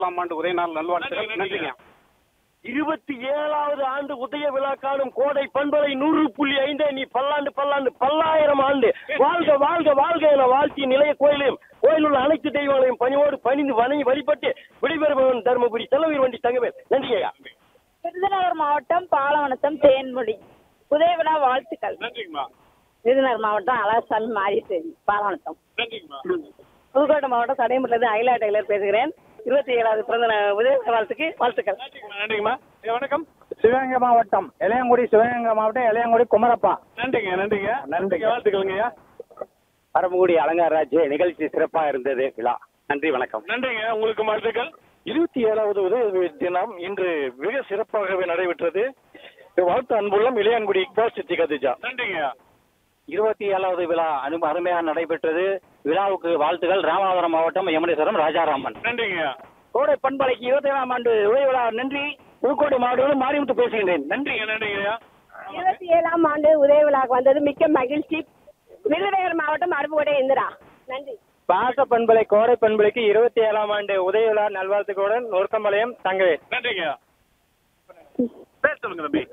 இருபதாம் ஆண்டு ஒரே நாள் நல்வாழ்த்துக்கள் நன்றிங்க இருபத்தி ஏழாவது ஆண்டு உதய விழா காணும் கோடை பண்பலை நூறு புள்ளி ஐந்து நீ பல்லாண்டு பல்லாண்டு பல்லாயிரம் ஆண்டு வாழ்க வாழ்க வாழ்க என வாழ்த்தி நிலைய கோயிலையும் கோயில் உள்ள அனைத்து தெய்வங்களையும் பணியோடு பணிந்து வணங்கி வழிபட்டு விடைபெறுபவன் தருமபுரி செலவீர் வண்டி தங்கவேல் நன்றி ஐயா விருதுநகர் மாவட்டம் பாலவனத்தம் தேன்மொழி உதய விழா வாழ்த்துக்கள் நன்றிங்கம்மா விருதுநகர் மாவட்டம் அழகசாமி மாறிட்டு பாலவனத்தம் நன்றிங்கம்மா புதுக்கோட்டை மாவட்டம் சடையம்பட்டிலிருந்து அகிலா டெய்லர் பேசுகிறேன் இருபத்தி ஏழாவது பிறந்த நா- உதய விழா வாழ்த்துக்கு வாழ்த்துக்கள் நன்றிங்கம்மா நன்றிங்கம்மா ஐயா, வணக்கம் சிவகங்கை மாவட்டம் இளையங்குடி சிவகங்கை மாவட்டம் இளையங்குடி குமரப்பா நன்றிங்க நன்றிங்க நன்றிங்க. வாழ்த்துக்கள்ங்க ஐயா பரமக்குடி அலங்காராஜ் நிகழ்ச்சி சிறப்பா இருந்தது விழா நன்றி வணக்கம் நன்றிங்க உங்களுக்கு வாழ்த்துக்கள் இருபத்தி ஏழாவது உதவி தினம் இன்று மிக சிறப்பாகவே நடைபெற்றது வாழ்த்து அன்புள்ளம் இளையங்குடி இக்பால் சித்தி கதிஜா நன்றிங்க இருபத்தி ஏழாவது விழா அனு அருமையாக நடைபெற்றது விழாவுக்கு வாழ்த்துகள் ராமநாதபுரம் மாவட்டம் யமுனேஸ்வரம் ராஜாராமன் நன்றிங்க கோடை பண்பலைக்கு இருபத்தி ஏழாம் ஆண்டு உதய விழா நன்றி புதுக்கோட்டை மாவட்டம் மாரிமுத்து பேசுகின்றேன் நன்றி நன்றிங்க நன்றிங்க ஐயா இருபத்தி ஏழாம் ஆண்டு உதய விழாக்கு வந்தது மிக்க மகிழ்ச்சி விருதுநகர் மாவட்டம் அருப்புக்கோட்டை இந்திரா நன்றி பாச பண்பலை கோடை பண்பலைக்கு இருபத்தி ஏழாம் ஆண்டு உதய விழா நல்வாழ்த்துக்களுடன் நொறுக்கம்பாளையம் தங்கவே நன்றிங்க பேர் சொல்லுங்க தம்பி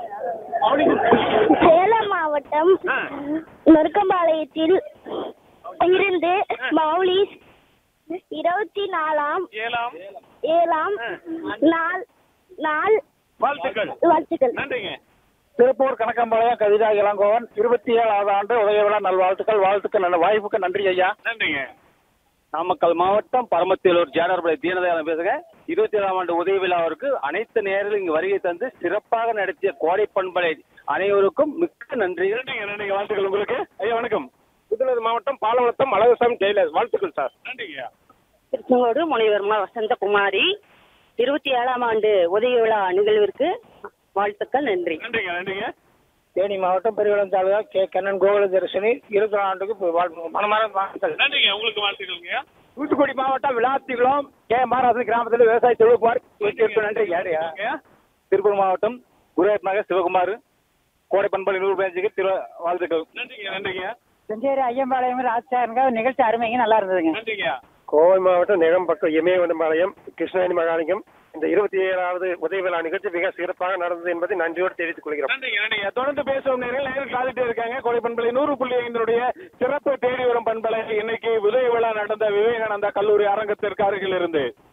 சேலம் மாவட்டம் ஆ. நொறுக்கம்பாளையத்தில் இருந்து மௌலி இருபத்தி நாலாம் ஏழாம் ஏழாம் நாள் நாள் வாழ்த்துக்கள் வாழ்த்துக்கள் நன்றிங்க திருப்பூர் கணக்கம்பாளையம் கவிதா இளங்கோவன் இருபத்தி ஏழாவது ஆண்டு உதய விழா நல்வாழ்த்துக்கள் வாழ்த்துக்கள் நல்ல வாய்ப்புக்கு நன்றி ஐயா நன்றிங்க நாமக்கல் மாவட்டம் பரமத்திலூர் ஜேடர்பலை தீனதயாளன் பேசுங்க இருபத்தி ஏழாம் ஆண்டு உதவி விழாவிற்கு அனைத்து நேரிலும் இங்கு வருகை தந்து சிறப்பாக நடத்திய கோடை பண்பலை அனைவருக்கும் மிக்க நன்றி நன்றிங்க நன்றிங்க வாழ்த்துக்கள் உங்களுக்கு ஐயா வணக்கம் விருதுநகர் மாவட்டம் பாலவளத்தம் அழகசாமி டெய்லர் வாழ்த்துக்கள் சார் நன்றிங்க திருச்செங்கோடு முனைவர்மா வசந்தகுமாரி இருபத்தி ஏழாம் ஆண்டு உதய விழா நிகழ்விற்கு வாழ்த்துக்கள் நன்றி நன்றிங்க நன்றிங்க தேனி மாவட்டம் பெரியகுளம் தாலுகா கே கண்ணன் கோகுல தரிசனி இருபத்தி ஆண்டுக்கு வாழ்த்து மனமார வாழ்த்துக்கள் நன்றிங்க உங்களுக்கு வாழ்த்துக்கள்ங்க தூத்துக்குடி மாவட்டம் விளாத்திகுளம் கே மாராசன் கிராமத்தில் விவசாய தொழில்குமார் நன்றி யாரையா ஐயா திருப்பூர் மாவட்டம் குருவாயூர் நகர் சிவகுமார் கோடை பண்பலை நூறு பேஞ்சுக்கு திரு வாழ்த்துக்கள் நன்றிங்க நன்றிங்க செஞ்சேரி ஐயம்பாளையம் ராஜாருங்க நிகழ்ச்சி அருமைங்க நல்லா இருந்ததுங்க நன்றிங்க கோவை மாவட்டம் நிகம்பக்கம் இமயவனம்பாளையம் கிருஷ்ணவேணி மகாலிங்கம் இந்த இருபத்தி ஏழாவது உதவி விழா நிகழ்ச்சி மிக சிறப்பாக நடந்தது என்பதை நன்றியோடு தெரிவித்துக் கொள்கிறோம் நன்றிங்க நன்றிங்க தொடர்ந்து பேசும் நேரில் நேரில் காலிட்டே இருக்காங்க கோடை பண்பலை நூறு புள்ளி ஐந்தினுடைய சிறப்பு தேடி வரும் பண்பலை இன்னைக்கு உதய விழா நடந்த விவேகானந்தா கல்லூரி அரங்கத்திற்கு அருகில் இருந்து